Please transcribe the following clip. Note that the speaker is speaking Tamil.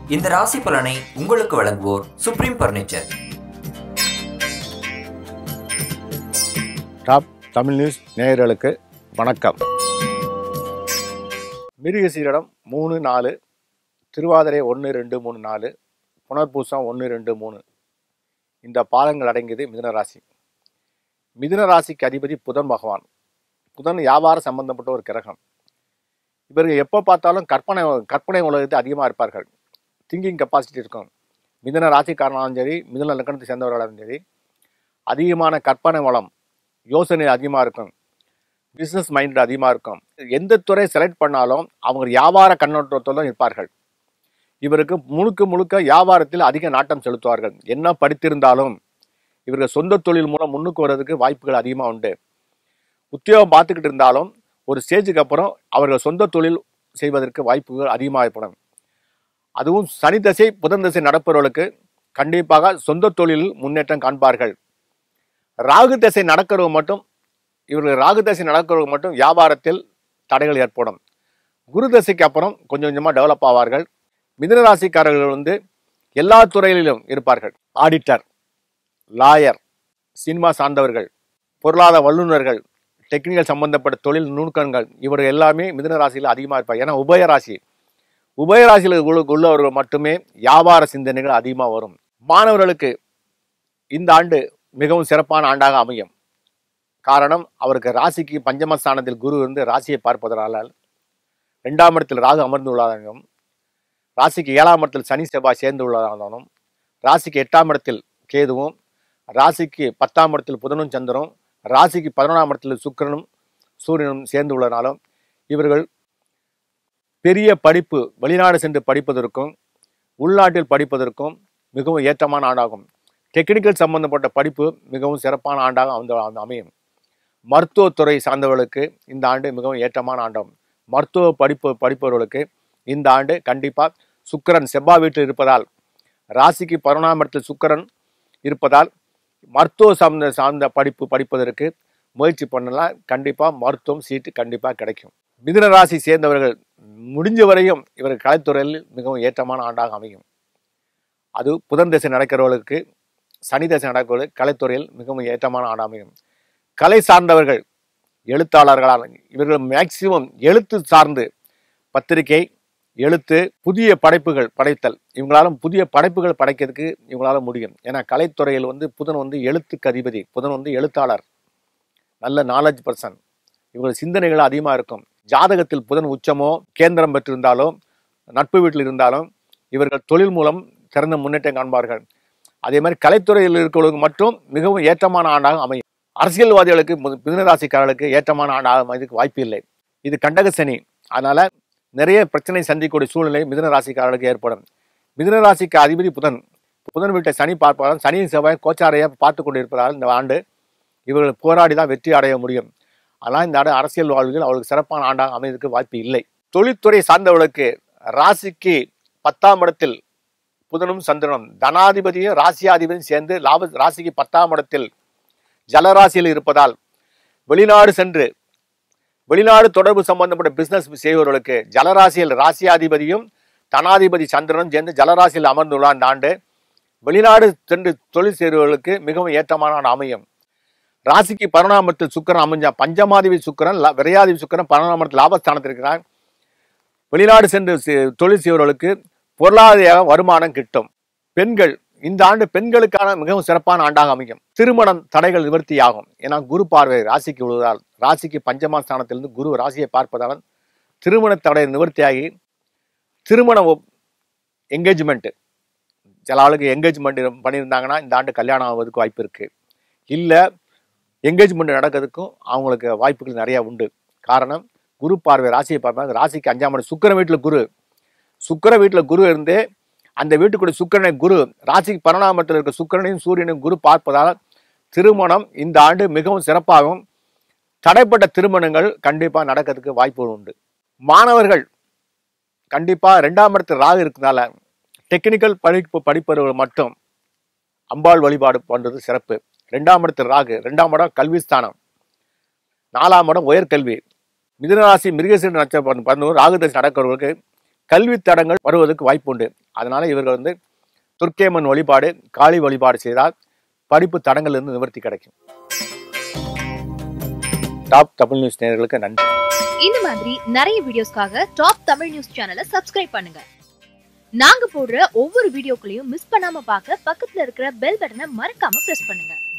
இந்த ராசி பலனை உங்களுக்கு வழங்குவோர் supreme furniture top Tamil news நேயர்களுக்கு வணக்கம் மிருகசீரிடம் மூணு நாலு திருவாதிரை ஒன்று ரெண்டு மூணு நாலு புனர்பூசம் ஒன்று ரெண்டு மூணு இந்த பாதங்கள் அடங்கியது மிதுன ராசி மிதுன ராசிக்கு அதிபதி புதன் பகவான் புதன் வியாபாரம் சம்பந்தப்பட்ட ஒரு கிரகம் இவர்கள் எப்போ பார்த்தாலும் கற்பனை கற்பனை உலகத்தை அதிகமாக இருப்பார்கள் திங்கிங் கெப்பாசிட்டி இருக்கும் மிதுன ராசிக்காரனாலும் சரி மிதுன லக்கணத்தை சேர்ந்தவர்களாலும் சரி அதிகமான கற்பனை வளம் யோசனை அதிகமாக இருக்கும் பிஸ்னஸ் மைண்ட் அதிகமாக இருக்கும் எந்த துறை செலக்ட் பண்ணாலும் அவங்க வியாபார கண்ணோட்டத்தோடு தான் இருப்பார்கள் இவருக்கு முழுக்க முழுக்க வியாபாரத்தில் அதிக நாட்டம் செலுத்துவார்கள் என்ன படித்திருந்தாலும் இவர்கள் சொந்த தொழில் மூலம் முன்னுக்கு வர்றதுக்கு வாய்ப்புகள் அதிகமாக உண்டு உத்தியோகம் பார்த்துக்கிட்டு இருந்தாலும் ஒரு ஸ்டேஜுக்கு அப்புறம் அவர்கள் சொந்த தொழில் செய்வதற்கு வாய்ப்புகள் அதிகமாக ஏற்படும் அதுவும் சனி தசை புதன் தசை நடப்பவர்களுக்கு கண்டிப்பாக சொந்த தொழிலில் முன்னேற்றம் காண்பார்கள் ராகு தசை நடக்கிறவங்க மட்டும் இவர்கள் ராகு தசை நடக்கிறவங்க மட்டும் வியாபாரத்தில் தடைகள் ஏற்படும் குரு தசைக்கு அப்புறம் கொஞ்சம் கொஞ்சமாக டெவலப் ஆவார்கள் மிதுன ராசிக்காரர்கள் வந்து எல்லா துறையிலும் இருப்பார்கள் ஆடிட்டர் லாயர் சினிமா சார்ந்தவர்கள் பொருளாதார வல்லுநர்கள் டெக்னிக்கல் சம்பந்தப்பட்ட தொழில் நுணுக்கங்கள் இவர்கள் எல்லாமே மிதுன ராசியில் அதிகமாக இருப்பாங்க ஏன்னா உபய ராசி உபய ராசியில் உள்ள- உள்ளவர்கள் மட்டுமே வியாபார சிந்தனைகள் அதிகமாக வரும் மாணவர்களுக்கு இந்த ஆண்டு மிகவும் சிறப்பான ஆண்டாக அமையும் காரணம் அவருக்கு ராசிக்கு பஞ்சமஸ்தானத்தில் குரு இருந்து ராசியை பார்ப்பதனால ரெண்டாம் இடத்தில் ராகு அமர்ந்துள்ளதாகவும் ராசிக்கு ஏழாம் இடத்தில் சனி செவ்வாய் சேர்ந்து உள்ளதாகவும் ராசிக்கு எட்டாம் இடத்தில் கேதுவும் ராசிக்கு பத்தாம் இடத்தில் புதனும் சந்திரனும் ராசிக்கு பதினொன்றாம் இடத்தில் சுக்கிரனும் சூரியனும் சேர்ந்து உள்ளதாலும் இவர்கள் பெரிய படிப்பு வெளிநாடு சென்று படிப்பதற்கும் உள்நாட்டில் படிப்பதற்கும் மிகவும் ஏற்றமான ஆண்டாகும் டெக்னிக்கல் சம்பந்தப்பட்ட படிப்பு மிகவும் சிறப்பான ஆண்டாக அந்த அமையும் மருத்துவத்துறை சார்ந்தவர்களுக்கு இந்த ஆண்டு மிகவும் ஏற்றமான ஆண்டாகும் மருத்துவ படிப்பு படிப்பவர்களுக்கு இந்த ஆண்டு கண்டிப்பாக சுக்கிரன் செவ்வாய் வீட்டில் இருப்பதால் ராசிக்கு பதினொன்றாம் இடத்தில் சுக்கிரன் இருப்பதால் மருத்துவ சார்ந்த சார்ந்த படிப்பு படிப்பதற்கு முயற்சி பண்ணலாம் கண்டிப்பாக மருத்துவம் சீட்டு கண்டிப்பாக கிடைக்கும் மிதுன ராசி சேர்ந்தவர்கள் முடிஞ்ச வரையும் இவர்கள் கலைத்துறையில் மிகவும் ஏற்றமான ஆண்டாக அமையும் அது புதன் திசை நடக்கிறவர்களுக்கு சனி திசை நடக்கிறவர்களுக்கு கலைத்துறையில் மிகவும் ஏற்றமான ஆண்டாக அமையும் கலை சார்ந்தவர்கள் எழுத்தாளர்களான இவர்கள் மேக்சிமம் எழுத்து சார்ந்து பத்திரிகை எழுத்து புதிய படைப்புகள் படைத்தல் இவங்களாலும் புதிய படைப்புகள் படைக்கிறதுக்கு இவங்களால முடியும் ஏன்னா கலைத்துறையில் வந்து புதன் வந்து எழுத்துக்கு அதிபதி புதன் வந்து எழுத்தாளர் நல்ல நாலேஜ் பர்சன் இவர்கள் சிந்தனைகள் அதிகமாக இருக்கும் ஜாதகத்தில் புதன் உச்சமோ கேந்திரம் பெற்றிருந்தாலோ நட்பு வீட்டில் இருந்தாலும் இவர்கள் தொழில் மூலம் சிறந்த முன்னேற்றம் காண்பார்கள் அதே மாதிரி கலைத்துறையில் இருக்கிறவங்களுக்கு மட்டும் மிகவும் ஏற்றமான ஆண்டாக அமையும் அரசியல்வாதிகளுக்கு மு- மிதுனராசிக்காரர்களுக்கு ஏற்றமான ஆண்டாக அமைவதற்கு வாய்ப்பு இல்லை இது கண்டக சனி அதனால நிறைய பிரச்சனை சந்திக்கக்கூடிய சூழ்நிலை மிதுன ராசிக்காரர்களுக்கு ஏற்படும் மிதுன ராசிக்கு அதிபதி புதன் புதன் வீட்டை சனி பார்ப்பதால் சனி செவ்வாய் கோச்சாரையை பார்த்து கொண்டு இருப்பதால் இந்த ஆண்டு இவர்கள் போராடி தான் வெற்றி அடைய முடியும் ஆனால் இந்த ஆண்டு அரசியல் வாழ்வில் அவர்களுக்கு சிறப்பான ஆண்டாக அமைவதற்கு வாய்ப்பு இல்லை தொழில்துறை சார்ந்தவர்களுக்கு ராசிக்கு பத்தாம் இடத்தில் புதனும் சந்திரனும் தனாதிபதியும் ராசியாதிபதியும் சேர்ந்து லாப ராசிக்கு பத்தாம் இடத்தில் ஜலராசியில் இருப்பதால் வெளிநாடு சென்று வெளிநாடு தொடர்பு சம்பந்தப்பட்ட பிசினஸ் செய்பவர்களுக்கு ஜலராசியில் ராசியாதிபதியும் தனாதிபதி சந்திரனும் சேர்ந்து ஜலராசியில் அமர்ந்துள்ள இந்த ஆண்டு வெளிநாடு சென்று தொழில் செய்பவர்களுக்கு மிகவும் ஏற்றமான ஆண்டு அமையும் ராசிக்கு பரிணாமத்தில் சுக்கரன் அமைஞ்சா பஞ்சமாதிபதி சுக்கரன் ல- விரையாதிபதி சுக்கரன் பரிணாமத்தில் லாபஸ்தானத்தில் இருக்கிறார் வெளிநாடு சென்று செ- தொழில் செய்பவர்களுக்கு பொருளாதார வருமானம் கிட்டும் பெண்கள் இந்த ஆண்டு பெண்களுக்கான மிகவும் சிறப்பான ஆண்டாக அமையும் திருமணம் தடைகள் நிவர்த்தியாகும் ஏன்னா குரு பார்வை ராசிக்கு விழுவதால் ராசிக்கு பஞ்சமா ஸ்தானத்திலிருந்து குரு ராசியை பார்ப்பதால் திருமண தடை நிவர்த்தியாகி திருமண என்கேஜ்மெண்ட் சில ஆளுக்கு என்கேஜ்மெண்ட் பண்ணியிருந்தாங்கன்னா இந்த ஆண்டு கல்யாணம் ஆவதுக்கு வாய்ப்பு இருக்கு இல்லை என்கேஜ்மெண்ட் நடக்கிறதுக்கும் அவங்களுக்கு வாய்ப்புகள் நிறைய உண்டு காரணம் குரு பார்வை ராசியை பார்ப்பாங்க ராசிக்கு அஞ்சாம் இடம் சுக்கிர வீட்டில் குரு சுக்கிர வீட்டில் குரு இருந்து அந்த வீட்டுக்குடைய சுக்கிரனை குரு ராசிக்கு பரிணாமத்தில் இருக்க சுக்கிரனையும் சூரியனையும் குரு பார்ப்பதால் திருமணம் இந்த ஆண்டு மிகவும் சிறப்பாகவும் தடைப்பட்ட திருமணங்கள் கண்டிப்பாக நடக்கிறதுக்கு வாய்ப்புகள் உண்டு மாணவர்கள் கண்டிப்பாக ரெண்டாம் இடத்துல ராகு இருக்கிறதுனால டெக்னிக்கல் படிப்பு படிப்பவர்கள் மட்டும் அம்பாள் வழிபாடு போன்றது சிறப்பு ரெண்டாம் இடத்தில் ராகு ரெண்டாம் இடம் கல்வி ஸ்தானம் நாலாம் இடம் உயர்கல்வி மிதுனராசி மிருகசீர நட்சத்திரம் பண்ணு ராகு தசை நடக்கிறவர்களுக்கு கல்வி தடங்கள் வருவதற்கு வாய்ப்பு உண்டு அதனால இவர்கள் வந்து துர்க்கேமன் வழிபாடு காளி வழிபாடு செய்தால் படிப்பு தடங்கள்லேருந்து நிவர்த்தி கிடைக்கும் டாப் தமிழ் நியூஸ் நேயர்களுக்கு நன்றி இந்த மாதிரி நிறைய வீடியோஸ்க்காக டாப் தமிழ் நியூஸ் சேனலை சப்ஸ்கிரைப் பண்ணுங்க நாங்க போடுற ஒவ்வொரு வீடியோக்களையும் மிஸ் பண்ணாம பார்க்க பக்கத்துல இருக்கிற பெல் பட்டனை மறக்காம பிரஸ் பண்ணுங்க